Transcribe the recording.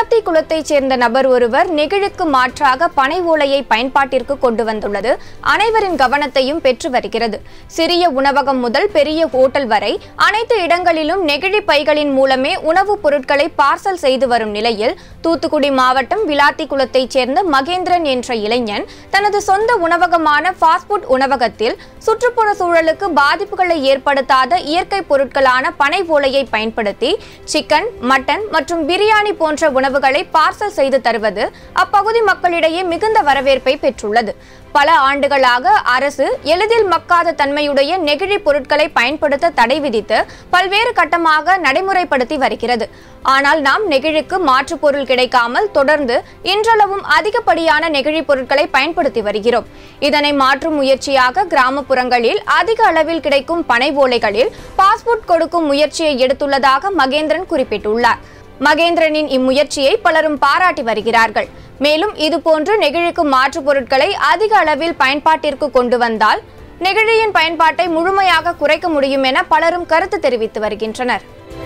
விளாத்தி குலத்தைச் சேர்ந்த நபர் ஒருவர் நெகிழிக்கு மாற்றாக பனை ஓலையை பயன்பாட்டிற்கு கொண்டு வந்துள்ளது அனைவரின் கவனத்தையும் பெற்று வருகிறது சிறிய உணவகம் முதல் பெரிய ஹோட்டல் வரை அனைத்து இடங்களிலும் நெகிழி பைகளின் மூலமே உணவுப் பொருட்களை பார்சல் செய்து வரும் நிலையில் தூத்துக்குடி மாவட்டம் விளாத்தி குலத்தைச் சேர்ந்த மகேந்திரன் என்ற இளைஞன் தனது சொந்த உணவகமான ஃபாஸ்ட்ஃபுட் உணவகத்தில் சுற்றுப்புற சூழலுக்கு பாதிப்புகளை ஏற்படுத்தாத இயற்கை பொருட்களான பனை ஓலையை பயன்படுத்தி சிக்கன் மட்டன் மற்றும் பிரியாணி போன்ற உணவுகளை பார்சல் செய்து தருவது அப்பகுதி மக்களிடையே மிகுந்த வரவேற்பை பெற்றுள்ளது பல ஆண்டுகளாக அரசு எளிதில் மக்காத தன்மையுடைய நெகிழி பொருட்களை பயன்படுத்த தடை விதித்து பல்வேறு கட்டமாக நடைமுறைப்படுத்தி வருகிறது ஆனால் நாம் நெகிழிக்கு மாற்றுப் பொருள் கிடைக்காமல் தொடர்ந்து இன்றளவும் அதிகப்படியான நெகிழி பொருட்களை பயன்படுத்தி வருகிறோம் இதனை மாற்றும் முயற்சியாக கிராமப்புறங்களில் அதிக அளவில் கிடைக்கும் பனை ஓலைகளில் பாஸ்போர்ட் கொடுக்கும் முயற்சியை எடுத்துள்ளதாக மகேந்திரன் குறிப்பிட்டுள்ளார் மகேந்திரனின் இம்முயற்சியை பலரும் பாராட்டி வருகிறார்கள் மேலும் இதுபோன்று நெகிழிக்கு மாற்றுப் பொருட்களை அதிக அளவில் பயன்பாட்டிற்கு கொண்டு வந்தால் நெகிழியின் பயன்பாட்டை முழுமையாக குறைக்க முடியும் என பலரும் கருத்து தெரிவித்து வருகின்றனர்